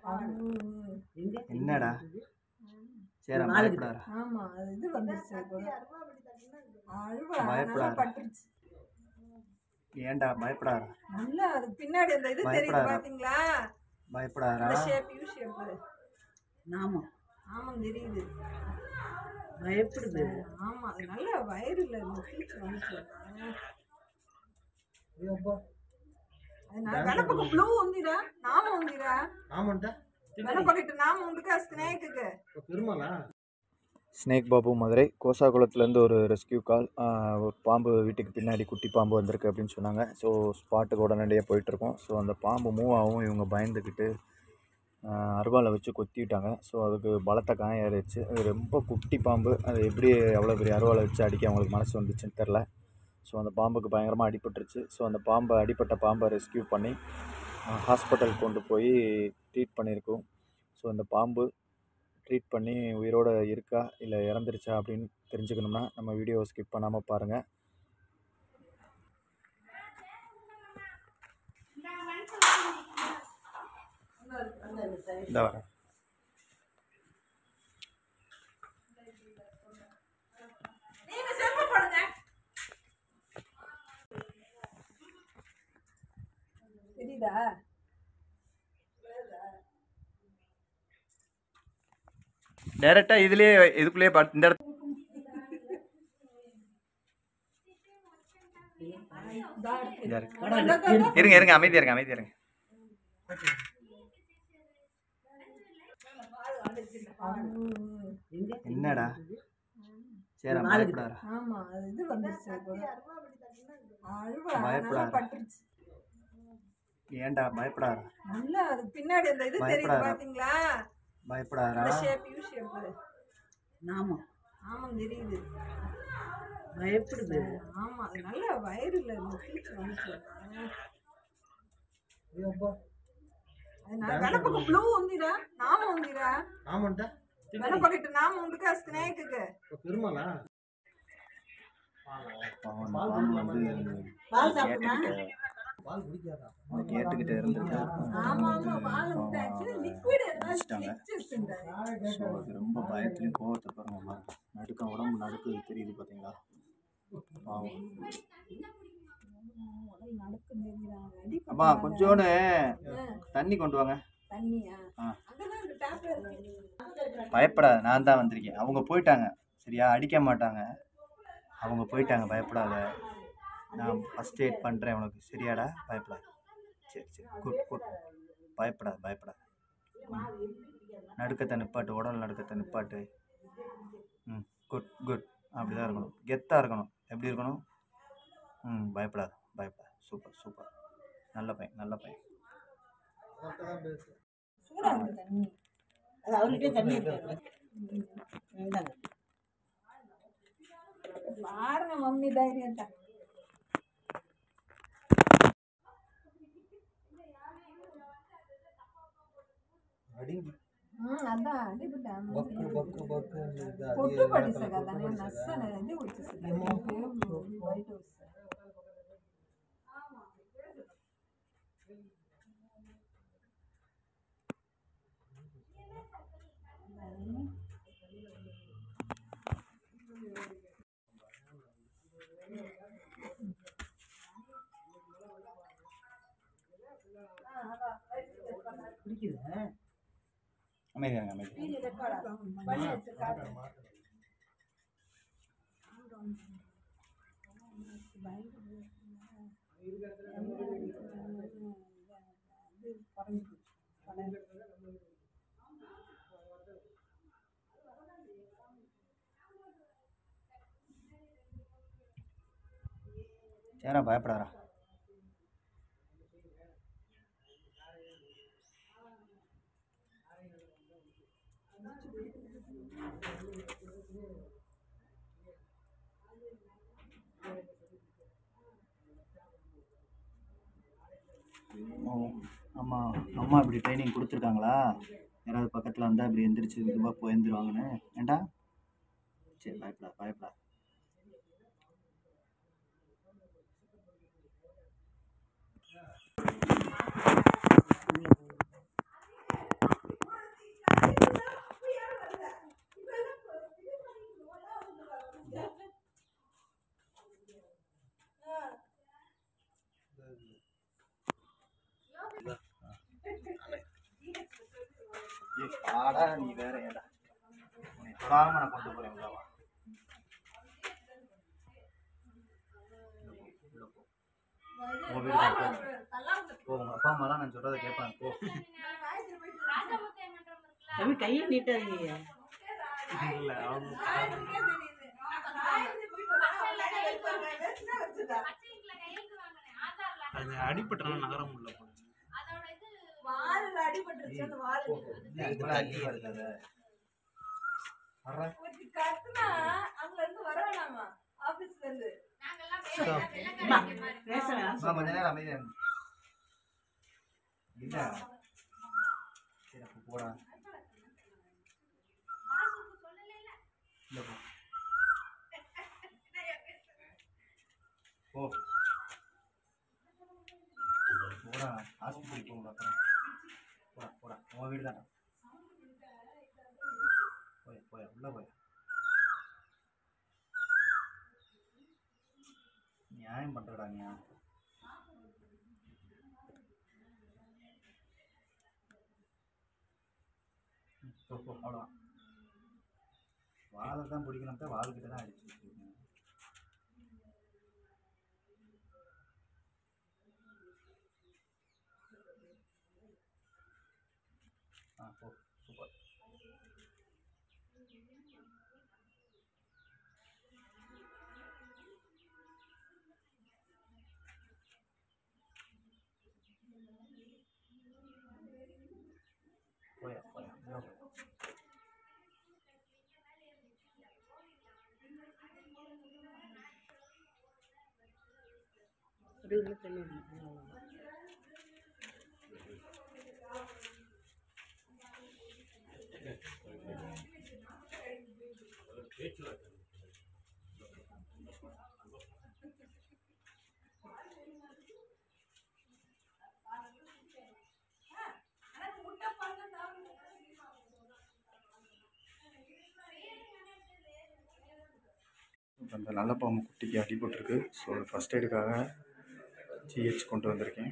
என்னடா சரி நாளைக்கு. பயப்படாத ஆமா அது இது வந்துருச்சு கூட அழுவா பயப்படாத. நல்லா பட்டுருச்சு ஏன்டா பயப்படாத நல்லா அது பின்னாடி அந்த இது தெரியுது பயப்படாத. பாத்தீங்களா பயப்படாதடா இந்த ஷேப் யூ ஷேப் நாம ஆமா தெரியுது பயப்படுது ஆமா அது நல்ல வயிறுல இந்த கீச்சு வந்துச்சு అది నా వెనపక బ్లూ ఉందిరా నామ ఉందిరా ஆமாண்டா వెనపకటి నామ ఉందిగా స్నేక్ பெருமாளா ஸ்னேக் பாபு மதுரை கோசாகுளத்துலேருந்து ஒரு ரெஸ்கியூ கால் ஒரு பாம்பு வீட்டுக்கு பின்னாடி குட்டி பாம்பு வந்திருக்கு அப்படின்னு சொன்னாங்க ஸோ ஸ்பாட்டுக்கு உடனடியாக போயிட்டுருக்கோம் ஸோ அந்த பாம்பு மூவ் ஆகும் இவங்க பயந்துக்கிட்டு அருவாலை வச்சு கொத்திட்டாங்க ஸோ அதுக்கு பலத்த காயம் ஏறிடுச்சு அது ரொம்ப குட்டி பாம்பு அது எப்படி எவ்வளோ பெரிய அருவாலை வச்சு அடிக்க அவங்களுக்கு மனசு வந்துச்சுன்னு தெரில ஸோ அந்த பாம்புக்கு பயங்கரமாக அடிபட்டுருச்சு ஸோ அந்த பாம்பை அடிப்பட்ட பாம்பை ரெஸ்கியூ பண்ணி ஹாஸ்பிட்டல் கொண்டு போய் ட்ரீட் பண்ணியிருக்கோம் ஸோ அந்த பாம்பு ட்ரீட் பண்ணி உயிரோடு இருக்கா இல்லை இறந்துருச்சா அப்படின்னு தெரிஞ்சுக்கணும்னா நம்ம வீடியோவை ஸ்கிப் பண்ணாமல் பாருங்கள் இந்த வரேன் நீங்க செல்ஃப போடுங்க தெரியுதா டேரெக்டாக இதுலேயே இதுக்குள்ளேயே பார்த்து இந்த இடத்து இதா இருக்கு. இருங்க இருங்க அமைதியா இருங்க அமைதியா இருங்க என்னடா சரி பயப்படாத ஆமா அது இது வந்துருச்சு கூட அழுவா பயப்படாத. நல்லா பட்டுருச்சு ஏன்டா பயப்படாத நல்லா அது பின்னாடி அந்த இது தெரியுது பயப்படாத. பாத்தீங்களா பயப்படாதடா இந்த ஷேப் யூ ஷேப் நாம ஆமா தெரியுது பயப்படுது ஆமா அது நல்ல வயிறுல இந்த கீச்சு வந்துச்சு అది నా వెనపక బ్లూ ఉందిరా నామ ఉందిరా ஆமாண்டா వెనపకటి నామ ఉందిగా స్నేక్ பெருமாளா பாவம், அந்த பாம்பு வந்து பால் சாப்பிடுமா பால் குடிக்காதா அதை கேட்டுக்கிட்டே இருந்திருக்கு ஆமா ஆமா பால் விட்டாச்சு லிக்விட் வச்சுட்டாங்க. வச்சிருந்தாரு ஸோ அது ரொம்ப பயத்துலையும் கோவத்தை பாருங்க பாருங்க நடுக்கம் உடம்பு நடுக்குது தெரியுது பார்த்தீங்களா பாவம் நடக்கும் தெரியுறாங்க அப்பா கொஞ்சோண்டு தண்ணி கொண்டு வாங்க தண்ணியா ஆ. அங்கதான் இந்த டேப்ல இருக்கு பயப்படாத நான் தான் வந்திருக்கேன் அவங்க போயிட்டாங்க சரியா அடிக்க மாட்டாங்க அவங்க போயிட்டாங்க பயப்படாத நான் ஃபஸ்ட் எய்ட் பண்ணுறேன் உனக்கு சரியாடா பயப்படாத சரி சரி குட் குட் பயப்படாத பயப்படாத ம். நடுக்கத்தை நிப்பாட்டு உடல் நடுக்கத்தை நிப்பாட்டு ம் குட் குட் அப்படி தான் இருக்கணும் கெத்தாக இருக்கணும் எப்படி இருக்கணும் ம் பயப்படாத பயப்படாத சூப்பர் சூப்பர் நல்ல பையன் நல்ல பையன் சூடா இருக்கு தண்ணி அது அவர்கிட்ட தண்ணி இருக்கு இந்தாங்க. பாருங்க மம்மி தைரியத்தை அடிங்கி ಹ್ಮ್ ಅದ ಅಡಿಬಿಟ್ಟ பக்கு பக்கு பக்கு ಕೊಟ್ಟು ಪಡಿಸಕ ಅದನ್ನ ನಸ್ಸನ ಇದು ಉಚ್ಚಿಸಿದ ವೈಟ್ ಹೌಸ್ குடிக்குதா அமைதியாங்க அமைதி சரிடா பயப்படாதா ஓ ஆமாம் அம்மா இப்படி ட்ரைனிங் கொடுத்துருக்காங்களா யாராவது பக்கத்தில் வந்தால் இப்படி எந்திரிச்சு இதுவாக போயிருந்துருவாங்கன்னு ஏண்டா சரி பயப்படா பயப்படா வாடா நீ வேற ஏடா உன்னை தொடாம நான் கொண்டு போறேன் உள்ள வா உள்ள போ. உன் வீடு தான் போ. போ உங்க அப்பா அம்மாலாம் நான் சொல்றதை கேட்பாங்க போ தம்பி கையை நீட்டாதீங்க இல்ல அவங்க அது அடிபட்டனால நகர முடியல போல. வாலில் அடிபட்டுருச்சு அந்த வாலு தள்ளி வருது ஒருத்தி கத்துனா அங்க இருந்து வர வேணாமா ஆபீஸ்ல இருந்து அம்மா, பேச வேணாம் அம்மா, கொஞ்ச நேரம் அமைதியா இருங்க. இல்ல சரி அப்ப போடா இல்ல போ. போ போடா ஹாஸ்பிட்டல் போகணும் அப்புறம் போடா போடா உன் வீடு தானே போய் போய் உள்ள போய் நியாயம் பண்றடா நீ ம், போ போ அவ்வளோதான் வாழை தான் பிடிக்கணும் தான் வாள்கிட்ட தான் அடிச்சு வச்சிருக்கேன். ஆ போ சூப்பர் போயா போயா உள்ள போ. அப்படி உள்ள தள்ளி விடுங்க. அவ்வளவுதான். இப்போ அந்த நல்ல பாம்பு குட்டிக்கு அடிபட்டிருக்கு ஸோ ஃபஸ்ட் எய்டுக்காக ஜிஹெச் கொண்டு வந்திருக்கேன்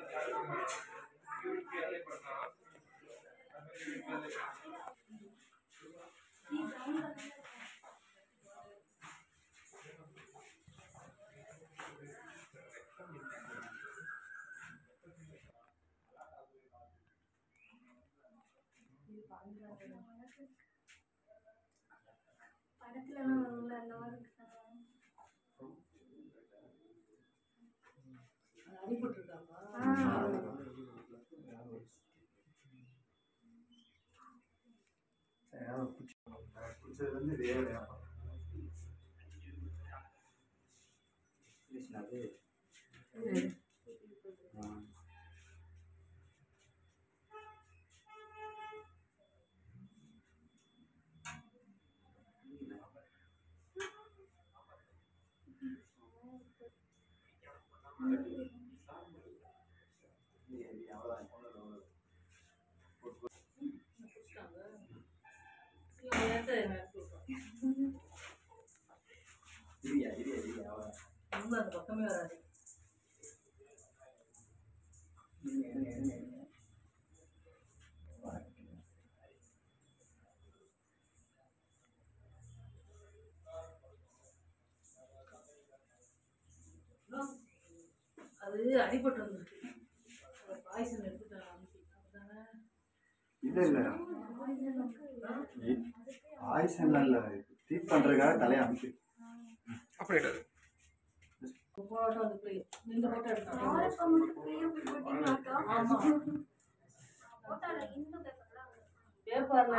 பிடிச்சதுலேருந்து இதே விளையாடும் அது ஆ இரியா இரியா இரியா அவ்வளோ ரொம்ப அந்த பக்கமே வராது இருங்க இருங்க இருங்க இருங்க அது அடிபட்டு வந்திருக்கு பாய்சன் எடுத்துட்டாங்க அப்படிதானே இல்லை இல்லை ஆயுசம்லாம் இல்லை ட்ரீட் பண்ணுறதுக்காக தலையை அமைச்சு போட்டோ வந்து போய் நின்று போட்டோ எடுத்துட்டாங்க ஆமா பேப்பர்ல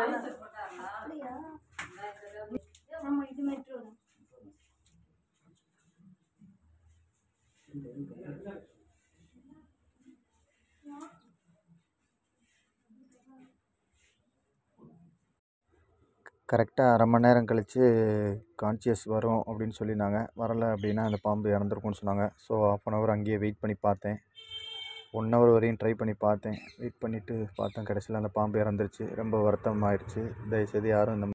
கரெக்டாக அரை மணி நேரம் கழித்து கான்சியஸ் வரும் அப்படின்னு சொல்லியிருந்தாங்க வரலை அப்படின்னா அந்த பாம்பு இறந்துருக்கும்னு சொன்னாங்க ஸோ ஆஃப் அன் ஹவர் அங்கேயே வெயிட் பண்ணி பார்த்தேன் ஒன் ஹவர் வரையும் ட்ரை பண்ணி பார்த்தேன் வெயிட் பண்ணிவிட்டு பார்த்தேன் கடைசியில் அந்த பாம்பு இறந்துருச்சு ரொம்ப வருத்தம் ஆயிடுச்சு தயவுசெய்து யாரும் இந்த